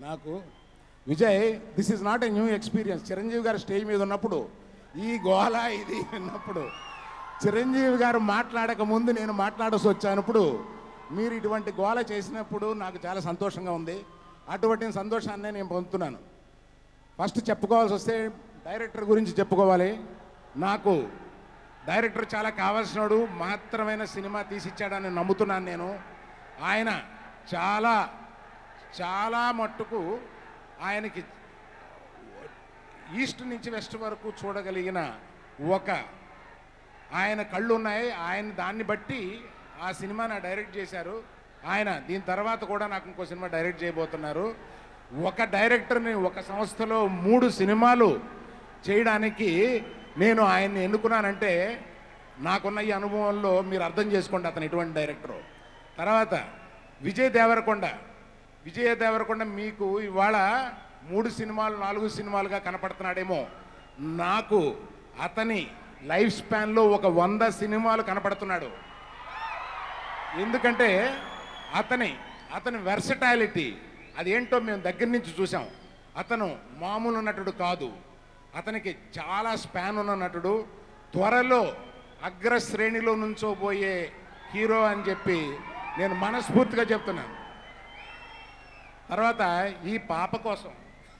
నాకు Vijay this is not a new experience Chiranjeevi garu stage మీద ఉన్నప్పుడు ఈ గోల ఇది విన్నప్పుడు చిరంజీవి గారు మాట్లాడక ముందు నేను మాట్లాడాల్సి వచ్చానప్పుడు మీరు ఇటువంటి గోల చేసినప్పుడు నాకు చాలా సంతోషంగా ఉంది అటువంటి సంతోషాన్ని నేను పొందుతున్నాను ఫస్ట్ చెప్పుకోవాల్సి వస్తే డైరెక్టర్ గురించి చెప్పుకోవాలి నాకు డైరెక్టర్ చాలా కావాల్సినాడు మహత్తరమైన సినిమా తీసిచ్చాడని నమ్ముతున్నాను నేను ఆయన చాలా చాలా మట్టుకు ఆయనకి ఈస్ట్ నుంచి వెస్ట్ వరకు చూడగలిగిన ఒక ఆయన కళ్ళు ఉన్నాయి ఆయన దాన్ని బట్టి ఆ సినిమాని డైరెక్ట్ చేశారు ఆయన దీని తర్వాత కూడా నాకు ఇంకో సినిమా డైరెక్ట్ చేయబోతున్నారు ఒక డైరెక్టర్ని ఒక సంస్థలో మూడు సినిమాలు చేయడానికి నేను ఆయన్ని ఎన్నుకున్నానంటే నాకున్న ఈ అనుభవంలో మీరు అర్థం చేసుకోండి అతను ఎటువంటి డైరెక్టరు తర్వాత విజయ్ దేవరకొండ విజయ్ దేవరకొండ మీకు ఇవాళ మూడు సినిమాలు నాలుగు సినిమాలుగా కనపడుతున్నాడేమో నాకు అతని లైఫ్ స్పాన్లో ఒక వంద సినిమాలు కనపడుతున్నాడు ఎందుకంటే అతని అతని వెర్సటాలిటీ అది ఏంటో మేము దగ్గర నుంచి చూసాం అతను మామూలు నటుడు కాదు అతనికి చాలా స్పాన్ ఉన్న నటుడు త్వరలో అగ్రశ్రేణిలో నుంచోబోయే హీరో అని చెప్పి నేను మనస్ఫూర్తిగా చెప్తున్నాను తర్వాత ఈ పాప కోసం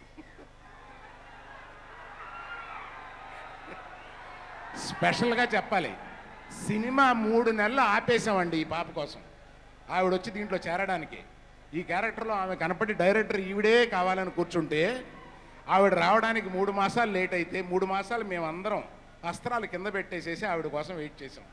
స్పెషల్గా చెప్పాలి సినిమా మూడు నెలలు ఆపేసామండి ఈ పాప కోసం ఆవిడ వచ్చి దీంట్లో చేరడానికి ఈ క్యారెక్టర్లో ఆమె కనపడి డైరెక్టర్ ఈవిడే కావాలని కూర్చుంటే ఆవిడ రావడానికి మూడు మాసాలు లేట్ అయితే మూడు మాసాలు మేమందరం అస్త్రాలు కింద పెట్టేసేసి ఆవిడ కోసం వెయిట్ చేసాం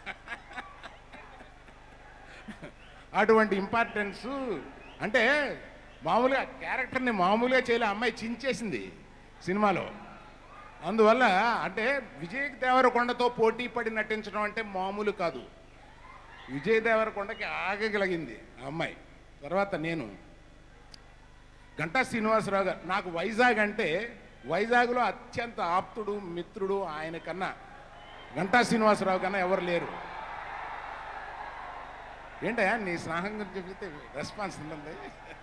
అటువంటి ఇంపార్టెన్స్ అంటే మామూలుగా క్యారెక్టర్ని మామూలుగా చేయలే అమ్మాయి చించేసింది సినిమాలో అందువల్ల అంటే విజయ్ దేవరకొండతో పోటీ పడి నటించడం అంటే మామూలు కాదు విజయ్ దేవరకొండకి ఆగగలిగింది ఆ అమ్మాయి తర్వాత నేను గంటా శ్రీనివాసరావు గారు నాకు వైజాగ్ అంటే వైజాగ్లో అత్యంత ఆప్తుడు మిత్రుడు ఆయన కన్నా గంటా శ్రీనివాసరావు కన్నా ఎవరు లేరు ఏంటయ్యా నీ స్నేహం గురించి చెప్తే రెస్పాన్స్ ఉంటుంది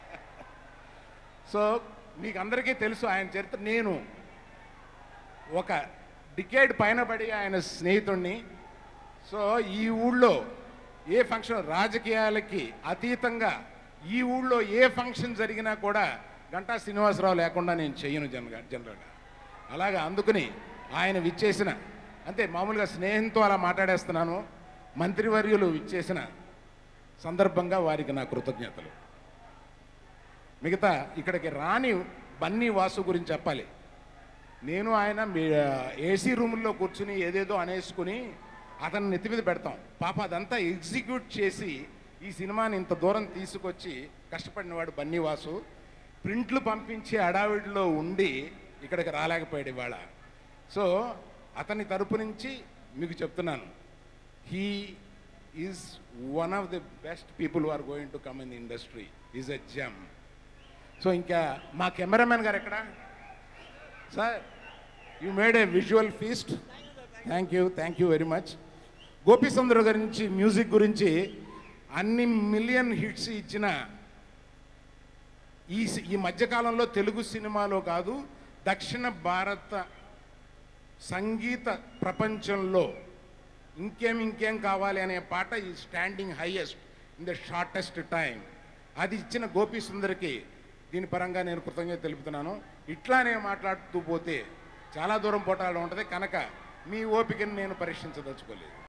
సో మీకు అందరికీ తెలుసు ఆయన చరిత్ర నేను ఒక డికేడ్ పైన పడి ఆయన స్నేహితుణ్ణి సో ఈ ఊళ్ళో ఏ ఫంక్షన్ రాజకీయాలకి అతీతంగా ఈ ఊళ్ళో ఏ ఫంక్షన్ జరిగినా కూడా గంటా శ్రీనివాసరావు లేకుండా నేను చెయ్యను జనగా జనరల్గా అలాగా అందుకుని ఆయన విచ్చేసిన అంతే మామూలుగా స్నేహంతో అలా మాట్లాడేస్తున్నాను మంత్రివర్యులు విచ్చేసిన సందర్భంగా వారికి నా కృతజ్ఞతలు మిగతా ఇక్కడికి రాని బన్నీ వాసు గురించి చెప్పాలి నేను ఆయన ఏసీ రూముల్లో కూర్చుని ఏదేదో అనేసుకుని అతన్ని నెత్తి మీద పెడతాం పాప అదంతా ఎగ్జిక్యూట్ చేసి ఈ సినిమాని ఇంత దూరం తీసుకొచ్చి కష్టపడినవాడు బన్నీ వాసు ప్రింట్లు పంపించి అడావిడిలో ఉండి ఇక్కడికి రాలేకపోయాడు ఇవాళ సో అతని తరపు నుంచి మీకు చెప్తున్నాను he is one of the best people are going to come in industry is a gem so ఇంకా మా కెమెరామెన్ గారు ఎక్కడ sir you made a visual feast thank you thank you very much Gopi Sundar గురించి music గురించి అన్ని million hits ఇచ్చిన ఈ C- ఈ మధ్యకాలంలో తెలుగు సినిమాలో కాదు దక్షిణ భారత సంగీత ప్రపంచంలో ఇంకేం ఇంకేం కావాలి అనే పాట ఈ standing highest in the shortest time అది ఇచ్చిన గోపీ సుందర్కి దీని పరంగా నేను కృతజ్ఞత తెలుపుతున్నాను ఇట్లానే మాట్లాడుతూ పోతే చాలా దూరం పోటాడడం ఉంటుంది కనుక మీ ఓపికను నేను పరీక్షించదలుచుకోలేదు